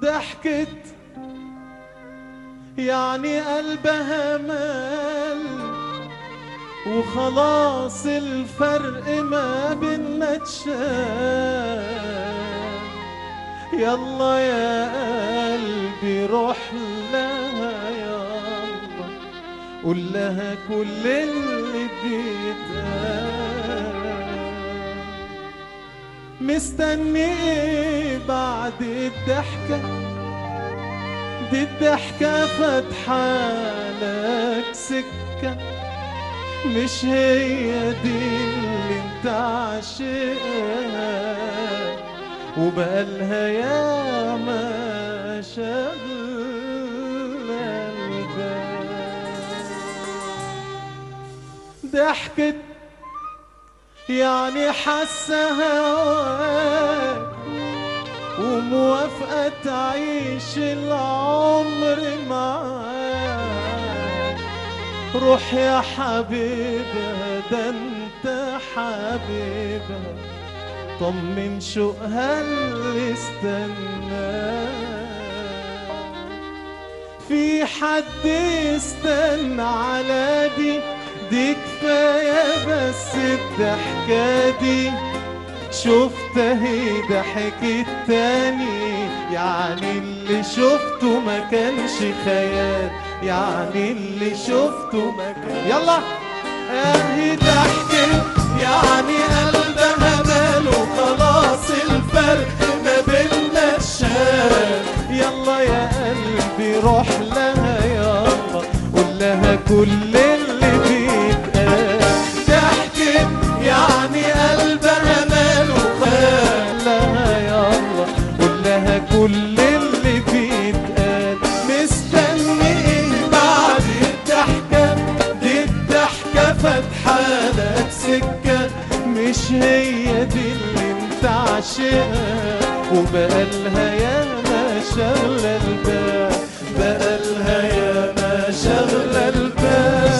ضحكت يعني قلبها مال وخلاص الفرق ما بينا اتشال يلا يا قلبي روح لها يلا قول لها كل اللي بيتقال مستني ايه بعد الضحكة دي الضحكة فاتحة لك سكة مش هي دي اللي انت عاشقها وبقالها ياما شغلة البال ضحكت يعني حاسة هواك وموافقة تعيش العمر معاك روح يا حبيبها ده انت حبيبها طمن شوقها اللي استناك في حد يستنى على دي دي كفاية بس الضحكة دي شفت اهي ضحكت تاني يعني اللي شفته ما كانش خيال يعني اللي شفته ما كان يلا اهي ضحكت يعني قلبها ماله خلاص الفرق ما بينا الشال يلا يا قلبي روح لها يلا قول لها كل اللي بيتقال ضحكت يعني قلبها ماله خال لها يلا قول لها كل اللي بيتقال مستني ايه بعد الضحكة دي الضحكة فاتحة لك سكة مش هي دي اللي انت عاشقها وبقالها ياما شغلة البال بقالها ياما شغلة البال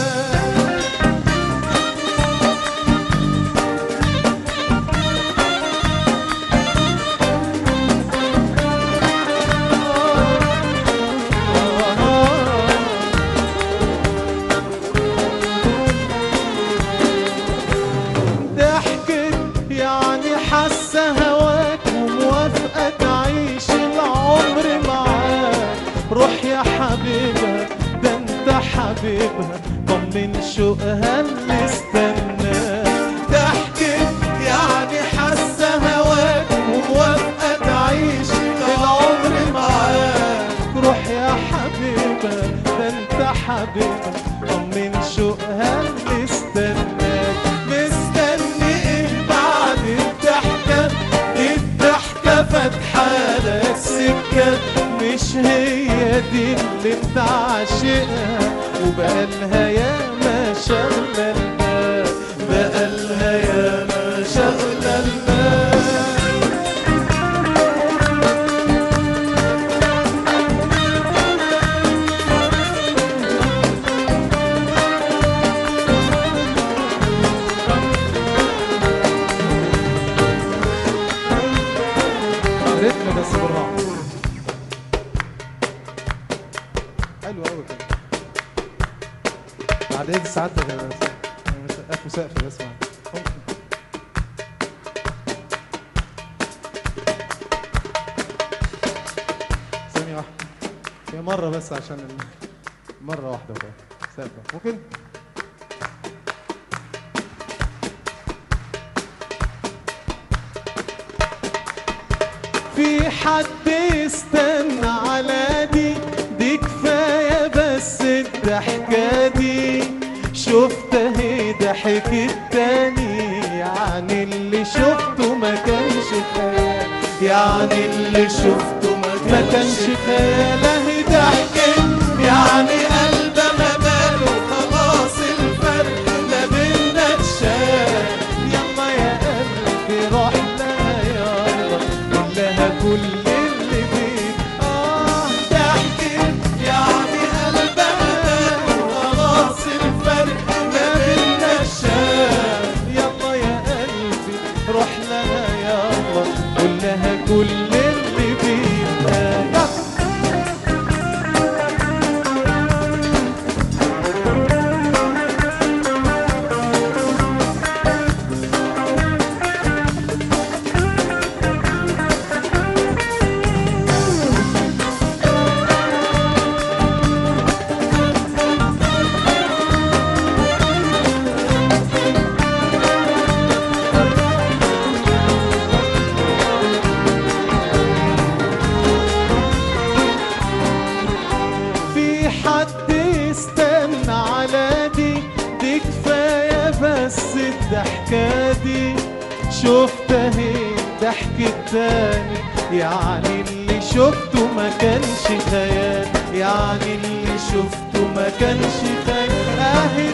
ضحكت يعني حاسة هواك وموافقة تعيش العمر معاك روح يا حبيبها ده انت حبيبها طمن شوقها اللي استناك ضحكت يعني حاسة هواك وموافقة تعيش العمر معاك روح يا حبيبها ده انت حبيبها طمن شوقها اللي استناك مستني ايه بعد الضحكة دي الضحكة فاتحة لك سكة مش هي دي اللي انت عاشقها وبقالها ياما شغلة البال بقالها ياما شغلة البال رتم بس بالراحة حلو قوي كده بعد ايه ساعات انا مسقف وسقف بس ممكن ثانية واحدة هي مرة بس عشان ال- مرة واحدة بقى سقف ممكن في حد يستنى على دي دي كفاية بس الضحكة دي شفت اهي ضحكت تاني يعني اللي شفته ما كانش خيال يعني اللي شفته ما كانش خيال اهي ضحكت يعني قلبها ما باله خلاص الفرق ما بينا اتشال يلا يا قلبي روح لها يلا قول لها كل اللي فيك اه ضحكت يعني قلبها ماله خلاص الفرق ما بينا اتشال يلا يا قلبي روح لها يلا قول لها كل اللي فيك وكفاية بس الضحكة دي شفت اهي ضحك تاني يعني اللي شفته ما كانش خيال يعني اللي شفته ما كانش خيال اهي